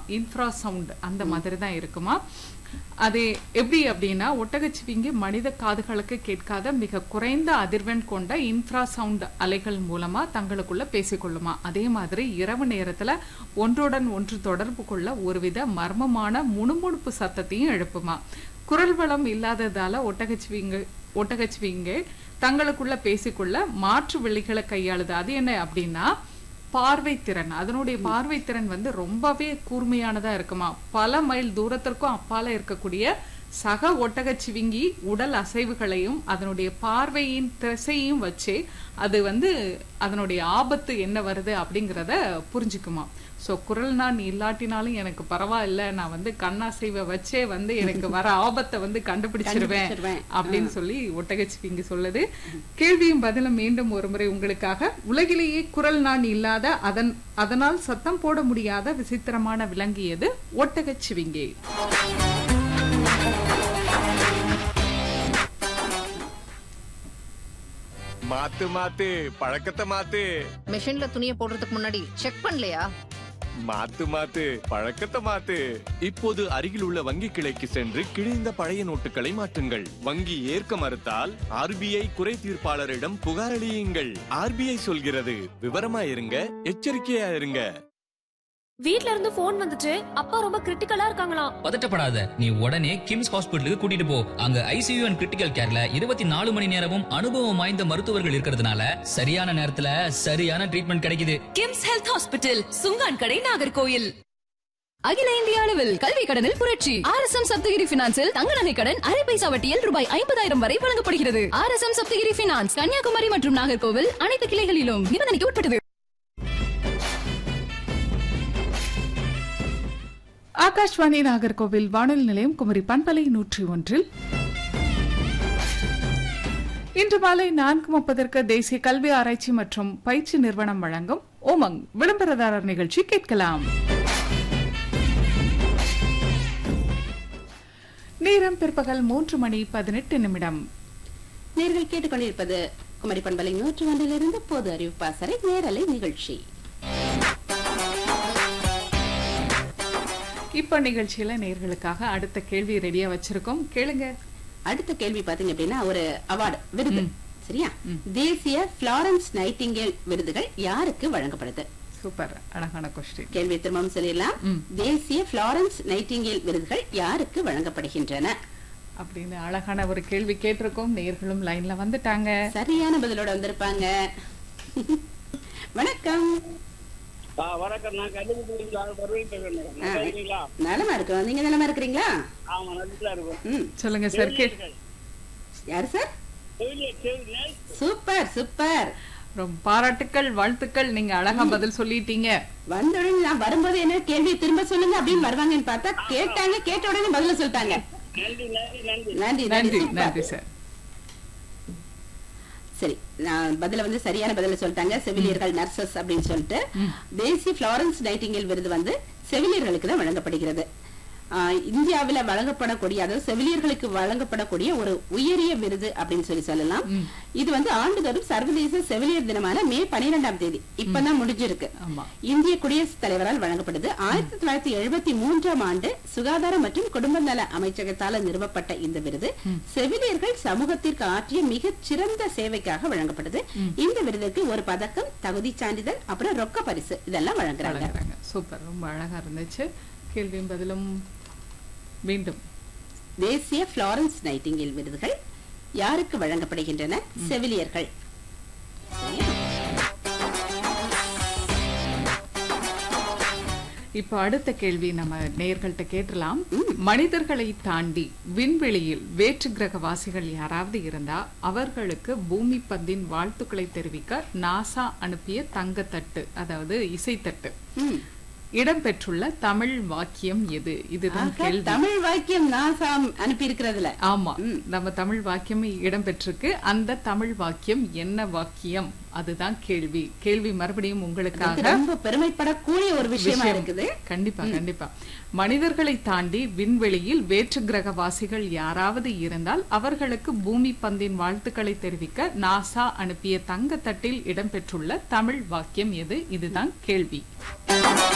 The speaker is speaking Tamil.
இன்ஃப்ரா சவுண்ட் அந்த மாதிரி தான் இருக்குமா அது எப்படி அப்படின்னா ஒட்டகச்சிவிங்கி மனித காதுகளுக்கு கேட்காத மிக குறைந்த அதிர்வெண் கொண்ட இன்ஃப்ரா சவுண்ட் அலைகள் மூலமா தங்களுக்குள்ள பேசிக்கொள்ளுமா அதே மாதிரி இரவு நேரத்துல ஒன்றுடன் ஒன்று தொடர்பு கொள்ள ஒருவித மர்மமான முணுமுணுப்பு சத்தத்தையும் எழுப்புமா குரல் வளம் இல்லாததால ஒட்டகச்சிவிங்க ஒட்டகச்சிவிங்க தங்களுக்குள்ள பேசிக்கொள்ள மாற்று வெளிகளை கையாளுது அது என்ன அப்படின்னா பார்வைத்திறன் அதனுடைய பார்வைத்திறன் வந்து ரொம்பவே கூர்மையானதா இருக்குமா பல மைல் தூரத்திற்கும் அப்பால இருக்கக்கூடிய சக ஒட்டகச்சிவிங்கி உடல் அசைவுகளையும் அதனுடைய பார்வையின் திசையும் வச்சே அது வந்து அதனுடைய ஆபத்து என்ன வருது அப்படிங்கிறத புரிஞ்சுக்குமா சோ குரல் நான் இல்லாட்டினாலும் எனக்கு பரவாயில்ல நான் வந்து கண்ணாசைவை வச்சே வந்து எனக்கு வர ஆபத்தை வந்து கண்டுபிடிச்சிருவேன் கண்டுபிடிச்சிருவேன். அப்படின்னு சொல்லி ஒட்டகச்சிவிங்கி சொல்லுது கேள்வியும் பதிலும் மீண்டும் ஒரு முறை உங்களுக்காக உலகிலேயே குரல் நான் இல்லாத அதன் அதனால் சத்தம் போட முடியாத விசித்திரமான விலங்கியது ஒட்டகச்சிவிங்கி மாத்து மாத்து பழக்கத்தை மாத்து மிஷின்ல துணியை போடுறதுக்கு முன்னாடி செக் பண்ணலையா மாத்து மாத்து பழக்கத்தை மாத்து இப்போது அருகில் உள்ள வங்கி கிளைக்கு சென்று கிழிந்த பழைய நோட்டுகளை மாற்றுங்கள் வங்கி ஏற்க மறுத்தால் ஆர்பிஐ குறை தீர்ப்பாளரிடம் புகார் அளியுங்கள் ஆர்பிஐ சொல்கிறது விவரமா இருங்க எச்சரிக்கையா இருங்க வீட்ல இருந்து போன் வந்துச்சு அப்பா ரொம்ப கிரிட்டிக்கலா இருக்காங்களாம் பதட்டப்படாத நீ உடனே கிம்ஸ் ஹாஸ்பிட்டலுக்கு கூட்டிட்டு போ அங்க ஐசியூ அண்ட் கிரிட்டிக்கல் கேர்ல இருபத்தி நாலு மணி நேரமும் அனுபவம் வாய்ந்த மருத்துவர்கள் இருக்கிறதுனால சரியான நேரத்துல சரியான ட்ரீட்மெண்ட் கிடைக்குது கிம்ஸ் ஹெல்த் ஹாஸ்பிட்டல் சுங்கான் கடை நாகர்கோயில் அகில இந்திய அளவில் கல்வி கடனில் புரட்சி ஆர் எஸ் எம் சப்தகிரி பினான்சில் தங்க நகை கடன் அரை பைசா வட்டியில் ரூபாய் ஐம்பதாயிரம் வரை வழங்கப்படுகிறது R S M Sapthagiri finance Kanniyakumari மற்றும் நாகர்கோவில் அனைத்து கிளைகளிலும் நிபந்தனைக்கு உட்பட்டது ஆகாஷ்வாணி நாகர்கோவில் வானொலி நிலையம் குமரி பண்பலை நூற்றி ஒன்றில் இன்று மாலை நான்கு முப்பதற்கு தேசிய கல்வி ஆராய்ச்சி மற்றும் பயிற்சி நிறுவனம் வழங்கும் ஓமங் விளம்பரதாரர் நிகழ்ச்சி கேட்கலாம் நேரம் பிற்பகல் மூன்று மணி பதினெட்டு நிமிடம் நேர்கள் கேட்டுக்கொண்டிருப்பது குமரி பண்பலை நூற்று ஒன்றிலிருந்து பொது அறிவிப்பாசரை நேரலை நிகழ்ச்சி இப்ப நிகழ்ச்சியில நேர்களுக்காக அடுத்த கேள்வி ரெடியா வச்சிருக்கோம் கேளுங்க அடுத்த கேள்வி பாத்தீங்க அப்படின்னா ஒரு அவார்டு விருது சரியா தேசிய பிளாரன்ஸ் நைட்டிங்கேல் விருதுகள் யாருக்கு வழங்கப்படுது சூப்பர் அழகான கொஸ்டின் கேள்வி திரும்பவும் சொல்லிடலாம் ம். தேசிய பிளாரன்ஸ் நைட்டிங்கேல் விருதுகள் யாருக்கு வழங்கப்படுகின்றன அப்படின்னு அழகான ஒரு கேள்வி கேட்டிருக்கோம் நேர்களும் லைன்ல வந்துட்டாங்க சரியான பதிலோட வந்திருப்பாங்க வணக்கம் ஆ, வணக்கம் நான் கண்டுபிடிச்சா வருவேன் பேசுறேன் நல்லா இருக்கீங்களா நலமா இருக்கோம் நீங்க நலமா இருக்கிறீங்களா ஆமா நல்லா இருக்கும் ம் சொல்லுங்க சார் கே யாரு சார் செவிலியர் செவிலியர் சூப்பர் சூப்பர் ரொம்ப பாராட்டுக்கள் வாழ்த்துக்கள் நீங்க அழகா பதில் சொல்லிட்டீங்க வந்த உடனே நான் வரும்போது என்ன கேள்வி திரும்ப சொல்லுங்க அப்படின்னு வருவாங்கன்னு பார்த்தா கேட்டாங்க கேட்ட உடனே பதில சொல்லிட்டாங்க நன்றி நன்றி நன்றி நன்றி நன்றி சூப்பர். நன்றி சார் சரி நான் பதில வந்து சரியான பதில சொல்லிட்டாங்க செவிலியர்கள் நர்சஸ் அப்படின்னு சொல்லிட்டு தேசிய பிளாரன்ஸ் நைட்டிங்கேல் விருது வந்து செவிலியர்களுக்கு தான் வழங்கப்படுகிறது ஆஹ் இந்தியாவில வழங்கப்படக்கூடிய அதாவது செவிலியர்களுக்கு வழங்கப்படக்கூடிய ஒரு உயரிய விருது அப்படின்னு சொல்லி சொல்லலாம் இது வந்து ஆண்டுதோறும் சர்வதேச செவிலியர் தினமான மே பனிரெண்டாம் தேதி இப்பதான் முடிஞ்சிருக்கு ஆமா இந்திய குடியரசுத் தலைவரால் வழங்கப்படுது ஆயிரத்தி தொள்ளாயிரத்தி எழுபத்தி மூன்றாம் ஆண்டு சுகாதார மற்றும் குடும்ப நல அமைச்சகத்தால நிறுவப்பட்ட இந்த விருது செவிலியர்கள் சமூகத்திற்கு ஆற்றிய மிகச் சிறந்த சேவைக்காக வழங்கப்படுது இந்த விருதுக்கு ஒரு பதக்கம் தகுதி சான்றிதழ் அப்புறம் ரொக்க பரிசு இதெல்லாம் வழங்குறாங்க வழங்குறாங்க சூப்பர் ரொம்ப அழகா இருந்துச்சு கேள்வியும் பதிலும் மீண்டும் தேசிய பிளாரன்ஸ் நைட்டிங்கேல் விருதுகள் யாருக்கு வழங்கப்படுகின்றன செவிலியர்கள் சரியா? இப்போ அடுத்த கேள்வி நம்ம நேயர்கள்ட்ட கேட்டலாம் மனிதர்களை தாண்டி விண்வெளியில் வேற்று கிரக வாசிகள் யாராவது இருந்தா அவர்களுக்கு பூமி பந்தின் வாழ்த்துக்களை தெரிவிக்க நாசா அனுப்பிய தங்கத்தட்டு அதாவது இசைத்தட்டு ம். இடம்பெற்றுள்ள தமிழ் வாக்கியம் எது இதுதான் ஆக, கேள்வி தமிழ் வாக்கியம் நாசா அனுப்பி இருக்கிறதுல ஆமா நம்ம தமிழ் வாக்கியம் இடம்பெற்றிருக்கு அந்த தமிழ் வாக்கியம் என்ன வாக்கியம் அதுதான் கேள்வி கேள்வி மறுபடியும் உங்களுக்காக ரொம்ப பெருமைப்படக்கூடிய ஒரு விஷயமா விஷயம். இருக்குது கண்டிப்பா கண்டிப்பா மனிதர்களை தாண்டி விண்வெளியில் வேற்று கிரகவாசிகள் யாராவது இருந்தால் அவர்களுக்கு பூமி பந்தின் வாழ்த்துக்களை தெரிவிக்க நாசா அனுப்பிய தங்கத்தட்டில் இடம்பெற்றுள்ள தமிழ் வாக்கியம் எது இதுதான் கேள்வி